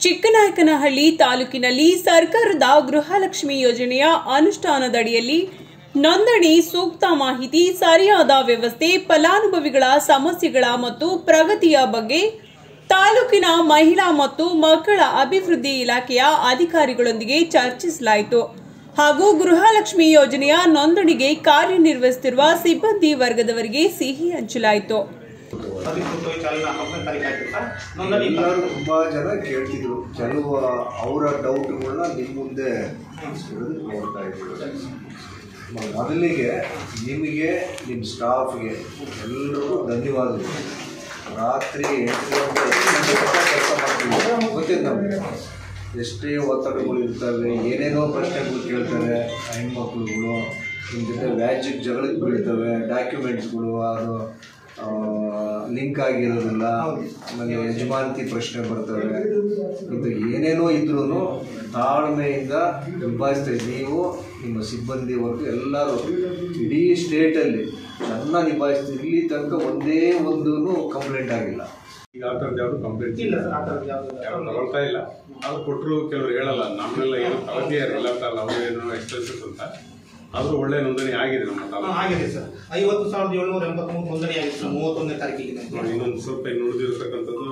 ಚಿಕ್ಕನಾಯಕನಹಳ್ಳಿ ತಾಲೂಕಿನಲ್ಲಿ ಸರ್ಕಾರದ ಗೃಹಲಕ್ಷ್ಮಿ ಯೋಜನೆಯ ಅನುಷ್ಠಾನದಡಿಯಲ್ಲಿ ನೋಂದಣಿ ಸೂಕ್ತ ಮಾಹಿತಿ ಸರಿಯಾದ ವ್ಯವಸ್ಥೆ ಫಲಾನುಭವಿಗಳ ಸಮಸ್ಯೆಗಳ ಮತ್ತು ಪ್ರಗತಿಯ ಬಗ್ಗೆ ತಾಲೂಕಿನ ಮಹಿಳಾ ಮತ್ತು ಮಕ್ಕಳ ಅಭಿವೃದ್ಧಿ ಇಲಾಖೆಯ ಅಧಿಕಾರಿಗಳೊಂದಿಗೆ ಚರ್ಚಿಸಲಾಯಿತು ಹಾಗೂ ಗೃಹಲಕ್ಷ್ಮಿ ಯೋಜನೆಯ ನೋಂದಣಿಗೆ ಕಾರ್ಯನಿರ್ವಹಿಸುತ್ತಿರುವ ಸಿಬ್ಬಂದಿ ವರ್ಗದವರಿಗೆ ಸಿಹಿ ಹಂಚಲಾಯಿತು ಅಧಿಕೃತವಾಗಿ ಚಾಲನೆ ಹತ್ತನೇ ತಾರೀಕು ಆಯ್ತು ಸರ್ ನೋಂದಣಿ ಎಲ್ಲರೂ ತುಂಬಾ ಜನ ಕೇಳ್ತಿದ್ರು ಕೆಲವು ಅವರ ಡೌಟ್ಗಳನ್ನ ನಿಮ್ಮ ಮುಂದೆ ಇರೋದು ನೋಡ್ತಾ ಇದ್ದೀವಿ ಮೊದಲಿಗೆ ನಿಮಗೆ ನಿಮ್ಮ ಸ್ಟಾಫ್ಗೆ ಎಲ್ಲರಿಗೂ ಧನ್ಯವಾದಗಳು ರಾತ್ರಿ ಎಂಟು ಗಂಟೆ ಕೆಲಸ ಮಾಡ್ತೀವಿ ಗೊತ್ತಿದೆ ನಮಗೆ ಎಷ್ಟೇ ಒತ್ತಡಗಳು ಇರ್ತವೆ ಏನೇನೋ ಪ್ರಶ್ನೆಗಳು ಕೇಳ್ತಾರೆ ಹೆಣ್ಮಕ್ಳುಗಳು ನಿಮ್ಮ ಜೊತೆ ವ್ಯಾಜ್ಯಕ್ಕೆ ಜಗಳಕ್ಕೆ ಬೀಳ್ತವೆ ಡಾಕ್ಯುಮೆಂಟ್ಸ್ಗಳು ಅದು ಲಿಂಕ್ ಆಗಿರೋದಿಲ್ಲ ಆಮೇಲೆ ಯಜಮಾನತಿ ಪ್ರಶ್ನೆ ಬರ್ತವೆ ಇದು ಏನೇನೋ ಇದ್ರೂ ತಾಳ್ಮೆಯಿಂದ ನಿಭಾಯಿಸ್ತಾ ಇದ್ದೀವಿ. ನೀವು ನಿಮ್ಮ ಸಿಬ್ಬಂದಿ ವರ್ಗ ಎಲ್ಲರೂ ಇಡೀ ಸ್ಟೇಟಲ್ಲಿ ಚೆನ್ನಾಗಿ ನಿಭಾಯಿಸ್ತೀವಿ ಇಲ್ಲಿ ತನಕ ಒಂದೇ ಒಂದು ಕಂಪ್ಲೇಂಟ್ ಆಗಿಲ್ಲ ಈಗ ಆ ಥರದ್ದು ಯಾವುದು ಕಂಪ್ಲೇಂಟ್ ಇಲ್ಲ ಸರ್ ಆ ಥರದ್ದು ಯಾವುದು ಯಾರು ತಗೊಳ್ತಾ ಇಲ್ಲ ಅದು ಕೊಟ್ಟರು ಕೆಲವರು ಹೇಳಲ್ಲ ನಮ್ಮನ್ನೆಲ್ಲ ಏನು ತಗೊಳ್ತೀಯಾರ ಇಲ್ಲ ಅಂತ ಅಲ್ಲ ಅವರು ಏನೋ ಎಕ್ಸ್ಪೆನ್ಸಸ್ ಅಂತ ಆದರೂ ಒಳ್ಳೆ ನೋಂದಣಿ ಆಗಿದೆ ನಮ್ಮ ಹಾ, ತಾಲೂಕು ಆಗಿದೆ ಸರ್ ಐವತ್ತು ಸಾವಿರದ ಏಳ್ನೂರ ಎಂಬತ್ಮೂರು ನೋಂದಣಿ ಆಗಿದೆ ಸರ್ ಮೂವತ್ತೊಂದನೇ ತಾರೀಕಿಗೆ ನೋಡಿ, ಇನ್ನೊಂದು ಸ್ವಲ್ಪ ಇನ್ನು ಉಳಿದಿರತಕ್ಕಂಥದ್ದು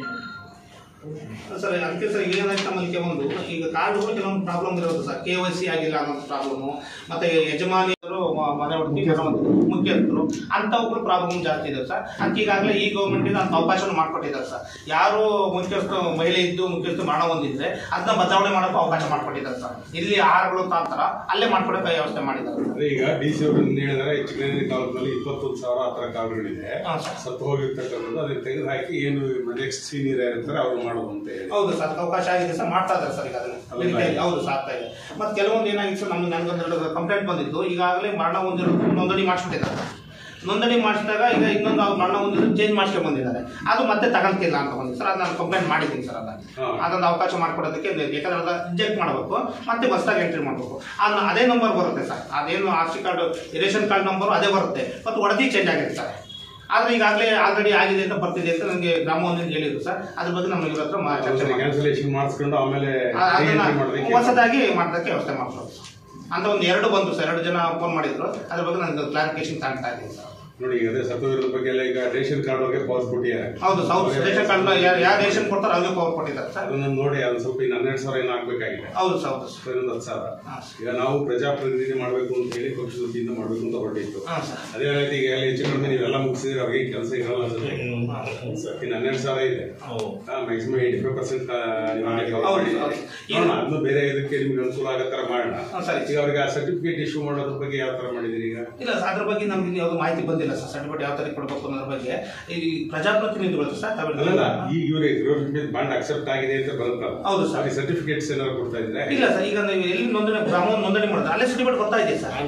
ಸರ್ ಅದಕ್ಕೆ ಸರ್ ಏನಾಯ್ತು ನಮ್ಮಲ್ಲಿ ಒಂದು ಈಗ ಕಾರ್ಡ್ಗಳು ಕೆಲವೊಂದು ಪ್ರಾಬ್ಲಮ್ ಇರೋದು ಸರ್ ಕೆ ವೈ ಸಿ ಆಗಿಲ್ಲ ಅನ್ನೋ ಪ್ರಾಬ್ಲಮ್ಮು ಮತ್ತೆ ಯಜಮಾನಿಯರು ಮ- ಮನೆ ಒಟ್ಟಿಗೆ ಮುಖ್ಯಸ್ಥರು ಅಂಥವ್ರು ಪ್ರಾಬ್ಲಮ್ ಜಾಸ್ತಿ ಇದೆ ಸರ್ ಅದಕ್ಕೆ ಈಗಾಗಲೇ ಈ ಗೌರ್ಮೆಂಟಿಂದ ಅಂತ ಅವಕಾಶವನ್ನು ಮಾಡಿಕೊಟ್ಟಿದ್ದಾರೆ ಸರ್ ಯಾರು ಮುಖ್ಯಸ್ಥ ಮಹಿಳೆ ಇದ್ದು ಮುಖ್ಯಸ್ಥ ಮಾಡೋ ಹೊಂದಿದ್ರೆ ಅದನ್ನ ಬದಲಾವಣೆ ಮಾಡೋಕೆ ಅವಕಾಶ ಮಾಡಿಕೊಟ್ಟಿದ್ದಾರೆ ಸರ್ ಇಲ್ಲಿ ಆಹಾರಗಳು ತಾಂತರ ಅಲ್ಲೇ ಮಾಡ್ಕೊಡೋಕೆ ವ್ಯವಸ್ಥೆ ಮಾಡಿದ್ದಾರೆ ಸರ್ ಅದೇ ಈಗ ಡಿ ಸಿ ಅವರು ಹೇಳಿದರೆ ಚಿಕ್ಕನೇರಿ ತಾಲೂಕಿನಲ್ಲಿ ಇಪ್ಪತ್ತೊಂದು ಸಾವಿರ ಆ ಥರ ಕಾರ್ಡ್ಗಳಿದೆ ಹಾ, ಸರ್. ಸತ್ತು ಹೋಗಿರ್ತಕ್ಕಂಥದ್ದು ಅದನ್ನ ತೆಗೆದು ಹಾಕಿ ಏನು ನೆಕ್ಸ್ಟ್ ಸೀನಿಯರ್ ಯಾರಿರ್ತಾರೆ ಅವ್ರು ಮಾಡೋದು ಅಂತ ಹೇಳಿ ಹೌದು ಸರ್ ಅದಕ್ಕೆ ಅವಕಾಶ ಆಗಿದೆ ಸರ್ ಮಾಡ್ತಾ ಇದ್ದಾರೆ ಸರ್ ಈಗ ಅದನ್ನ ಹೌದಾ? ನಡೀತಾ ಇದೆ. ಹೌದು ಸರ್ ಆಗ್ತಾ ಇದೆ ಮತ್ತೆ ಕೆಲವೊಂದು ಏನಾಗಿತ್ತು ಸರ್ ನಮ್ಗೆ ನನಗೊಂದೆರಡು ಕಂಪ್ಲೇಂಟ್ ಬಂದಿದ್ದು ಈಗಾಗಲೇ ಮರಣ ಹೊಂದಿರೋದು ನೋಂದಣಿ ಮಾಡಿಸ್ಬಿಟ್ಟಿದ್ದಾರೆ ನೋಂದಣಿ ಮಾಡಿಸಿದಾಗ ಈಗ ಇನ್ನೊಂದು ಅವ್ರು ಮರಣ ಹೊಂದಿರೋದು ಚೇಂಜ್ ಮಾಡಿಸ್ಕೊಂಡು ಬಂದಿದ್ದಾರೆ ಅದು ಮತ್ತೆ ತಗೊಂತಿಲ್ಲ ಅಂತ ಬಂದಿದೆ ಸರ್ ಅದು ನಾನು ಕಂಪ್ಲೇಂಟ್ ಮಾಡಿದ್ದೀನಿ ಸರ್ ಅದನ್ನ ಹಾ. ಅದೊಂದು ಅವಕಾಶ ಮಾಡ್ಕೊಡೋದಕ್ಕೆ ಯಾಕಂದ್ರೆ ಅದು ರಿಜೆಕ್ಟ್ ಮಾಡಬೇಕು ಮತ್ತೆ ಹೊಸದಾಗಿ ಎಂಟ್ರಿ ಮಾಡಬೇಕು ಅದನ್ನ ಅದೇ ನಂಬರ್ ಬರುತ್ತೆ ಸರ್ ಅದೇನು R C card ration card number ಅದೇ ಬರುತ್ತೆ ಮತ್ತು ವರದಿ ಚೇಂಜ್ ಆಗಿರ್ತಾರೆ ಆದ್ರೆ ಈಗಾಗಲೇ ಆಲ್ರೆಡಿ ಆಗಿದೆ ಅಂತ ಬರ್ತಿದೆ ಅಂತ ನನಗೆ ಗ್ರಾಮ ಒಂದಿನ ಹೇಳಿದ್ರು ಸರ್ ಅದ್ರ ಬಗ್ಗೆ ನಮ್ಮ ಇವ್ರ ಹತ್ರ ಮಾ- ಚರ್ಚೆ ಮಾಡಿ ಕ್ಯಾನ್ಸಲೇಷನ್ ಮಾಡಿಸ್ಕೊಂಡು ಆಮೇಲೆ ಆ- ಅದನ್ನ re-entry ಮಾಡೋದಕ್ಕೆ ಹೊಸದಾಗಿ ಮಾಡೋದಕ್ಕೆ ವ್ಯವಸ್ಥೆ ಮಾಡ್ಬೋದು ಅಂತ ಒಂದು ಎರಡು ಬಂತು ಸರ್ ಎರಡು ಜನ ಫೋನ್ ಮಾಡಿದ್ರು ಅದ್ರ ಬಗ್ಗೆ ನನಗೆ ಕ್ಲಾರಿಫಿಕೇಶನ್ ತಗೊಳ್ತಾ ಇದ್ದೀನಿ ಸರ್ ನೋಡಿ ಈಗ ಅದೇ ಸತ್ತೋಗಿರೋದ್ರ ಬಗ್ಗೆ ಎಲ್ಲ ಈಗ ರೇಷನ್ ಕಾರ್ಡ್ ಅವ್ರಿಗೆ ಪಾಸ್ ಕೊಟ್ಟಿದ್ದಾರೆ ಹೌದು ಸೌತ್ ರೇಷನ್ ಕಾರ್ಡ್ ಯಾರು ರೇಷನ್ ಕೊಡ್ತಾರೋ ಅವ್ರಿಗೆ ಪವರ್ ಕೊಟ್ಟಿದ್ದಾರೆ ಸರ್ ಅದನ್ನ ನೋಡಿ ಅದು ಸ್ವಲ್ಪ ಇನ್ನು ಹನ್ನೆರಡು ಸಾವಿರ ಏನು ಆಗ್ಬೇಕಾಗಿದೆ ಹೌದು ಸರ್ ಹೌದು ಸರ್ ಇನ್ನೊಂದು ಹತ್ತು ಸಾವಿರ ಹಾ. ಈಗ ನಾವು ಪ್ರಜಾಪ್ರತಿನಿಧಿ ಮಾಡಬೇಕು ಅಂತ ಹೇಳಿ ಪಕ್ಷದ ವತಿಯಿಂದ ಮಾಡಬೇಕು ಅಂತ ಹೊರಟಿತ್ತು ಹಾಂ ಸರ್ ಅದೇ ರೀತಿ ಈಗ ಎಲ್ಲ ಹೆಚ್ಚು ಕಡಿಮೆ ನೀವೆಲ್ಲ ಮುಗಿಸಿದ್ರೆ ಅವ್ರಿಗೆ ಕೆಲಸ ಇರಲ್ಲ ಅನ್ಸುತ್ತೆ ಇನ್ನು ಹನ್ನೆರಡು ಸಾವಿರ ಇದೆ ಮ್ಯಾಕ್ಸಿಮಮ್ ಏಯ್ಟಿ ಫೈವ್ ಪರ್ಸೆಂಟ್ ಹೌದು, ಹೌದು. ನೋಡೋಣ ಅದನ್ನು ಬೇರೆ ಇದಕ್ಕೆ ನಿಮ್ಗೆ ಅನುಕೂಲ ಆಗೋ ಥರ ಮಾಡೋಣ ಹಾಂ, ಸರಿ. ಈಗ ಅವ್ರಿಗೆ ಆ ಸರ್ಟಿಫಿಕೇಟ್ ಇಶ್ಯೂ ಮಾಡೋದ್ರ ಬಗ್ಗೆ ಯಾವ ಥರ ಮಾಡಿದಿರಿ ಈಗ ಇಲ್ಲ ಸರ್ ಅದ್ರ ಬಗ್ಗೆ ನಮ್ಗೆ ಯಾವುದು ಮಾಹಿತಿ ಬಂದಿಲ್ಲ ಸರ್ ಸರ್ಟಿಫಿಕೇಟ್ ಯಾವ ತರ ಕೊಡಬೇಕು ಅನ್ನೋದ್ರ ಬಗ್ಗೆ ಈ ಪ್ರಜಾಪ್ರತಿನಿಧಿಗಳು ಸರ್ ಅಲ್ಲಲ್ಲ ತಾವೆಲ್ಲ ಈಗ ಇವ್ರಿಗೆ ಗೃಹಲಕ್ಷ್ಮಿ ಬಾಂಡ್ ಅಕ್ಸೆಪ್ಟ್ ಆಗಿದೆ ಅಂತ ಬರುತ್ತಲ್ಲ ಹೌದು ಸರ್. ಅವ್ರಿಗೆ ಸರ್ಟಿಫಿಕೇಟ್ಸ್ ಏನಾದ್ರು ಕೊಡ್ತಾ ಇದ್ರೆ ಇಲ್ಲ ಸರ್ ಈಗ ನೀವು ಎಲ್ಲಿ ನೋಂದಣಿ ಗ್ರಾಮ ನೋಂದಣಿ ಮಾಡಿದ್ರೆ ಅಲ್ಲೇ ಸರ್ಟಿಫಿಕೇಟ್ ಗೊತ್ತಾ ಇದೆ ಸರ್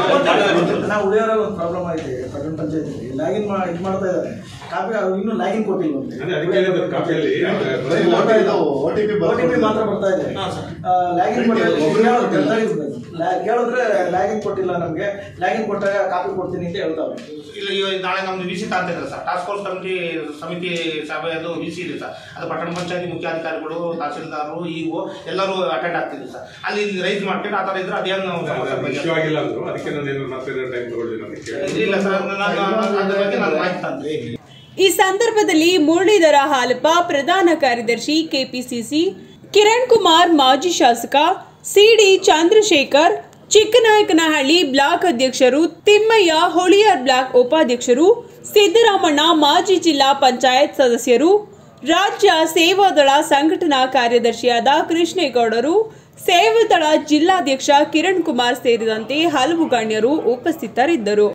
ನಾವು ಉಳಿಯೋರಾಗ ಒಂದು ಪ್ರಾಬ್ಲಮ್ ಆಗಿದೆ ಪಟ್ಟಣ ಪಂಚಾಯತಿ ಲಾಗಿನ್ ಮಾ ಇದು ಮಾಡ್ತಾ ಇದ್ದಾರೆ ಕಾಪಿ ಅವ್ರು ಇನ್ನೂ ಲಾಗಿನ್ ಕೊಟ್ಟಿಲ್ಲ ಅದೇ ಅದಕ್ಕೆ ಹೇಳಿದ್ದು ಕಾಪಿಯಲ್ಲಿ ಅಂದ್ರೆ ಓ ಟಿ ಪಿ ಮಾತ್ರ ಬರ್ತಾ ಇದೆ ಹಾ, ಸರ್. ಲಾಗಿನ್ ಕೇಳಿದ್ರೆ ಲಾಗಿನ್ ಕೊಟ್ಟಿಲ್ಲ ನಮಗೆ ಲಾಗಿನ್ ಕೊಟ್ಟಾಗ ಕಾಪಿ ಕೊಡ್ತೀನಿ ಅಂತ ಹೇಳ್ತಾವೆ ಇಲ್ಲ ಇವಾಗ ನಾಳೆ ನಮ್ದು ವಿ ಸಿ ತಾಂತಿದ್ರೆ ಸರ್ ಟಾಸ್ಕ್ ಫೋರ್ಸ್ ಕಮಿಟಿ ಸಮಿತಿ ಸಭೆ ಅದು ವಿ ಸಿ ಇದೆ ಸರ್ ಅದು ಪಟ್ಟಣ ಪಂಚಾಯತಿ ಮುಖ್ಯಾಧಿಕಾರಿಗಳು ತಹಸೀಲ್ದಾರರು ಇಒ ಎಲ್ಲರೂ ಅಟೆಂಡ್ ಆಗ್ತಿದ್ರು ಸರ್ ಅಲ್ಲಿ ರೈಸ್ ಮಾಡ್ಕೊಂಡು ಆ ಥರ ಇದ್ರೆ ಅದೇನು ಸಮಸ್ಯೆ ಬಗ್ಗೆ- ಇಶ್ಯೂ ಆಗಿಲ್ಲ ಅಂದ್ರು ಅದಕ್ಕೆ ನಾನು ಏನು ಮತ್ತೆ ಟೈಮ್ ತಗೊಳ್ಳಿ ಅದಕ್ಕೆ ಇಲ್ಲ ಸರ್ ನಾನು ಅದ್ರ ಬಗ್ಗೆ ನಾನು ಮಾಹಿತಿ ತಂದೆ ಈ ಸಂದರ್ಭದಲ್ಲಿ ಮುರಳೀಧರ ಹಾಲಪ್ಪ ಪ್ರಧಾನ ಕಾರ್ಯದರ್ಶಿ ಕೆಪಿಸಿಸಿ ಕಿರಣ್ ಕುಮಾರ್ ಮಾಜಿ ಶಾಸಕ ಸಿಡಿ ಚಂದ್ರಶೇಖರ್ ಚಿಕ್ಕನಾಯಕನಹಳ್ಳಿ ಬ್ಲಾಕ್ ಅಧ್ಯಕ್ಷರು ತಿಮ್ಮಯ್ಯ ಹೊಳಿಯರ್ ಬ್ಲಾಕ್ ಉಪಾಧ್ಯಕ್ಷರು ಸಿದ್ದರಾಮಣ್ಣ ಮಾಜಿ ಜಿಲ್ಲಾ ಪಂಚಾಯತ್ ಸದಸ್ಯರು ರಾಜ್ಯ ಸೇವಾದಳ ಸಂಘಟನಾ ಕಾರ್ಯದರ್ಶಿಯಾದ ಕೃಷ್ಣೇಗೌಡರು ಸೇವಾದಳ ಜಿಲ್ಲಾಧ್ಯಕ್ಷ ಕಿರಣ್ ಕುಮಾರ್ ಸೇರಿದಂತೆ ಹಲವು ಗಣ್ಯರು ಉಪಸ್ಥಿತರಿದ್ದರು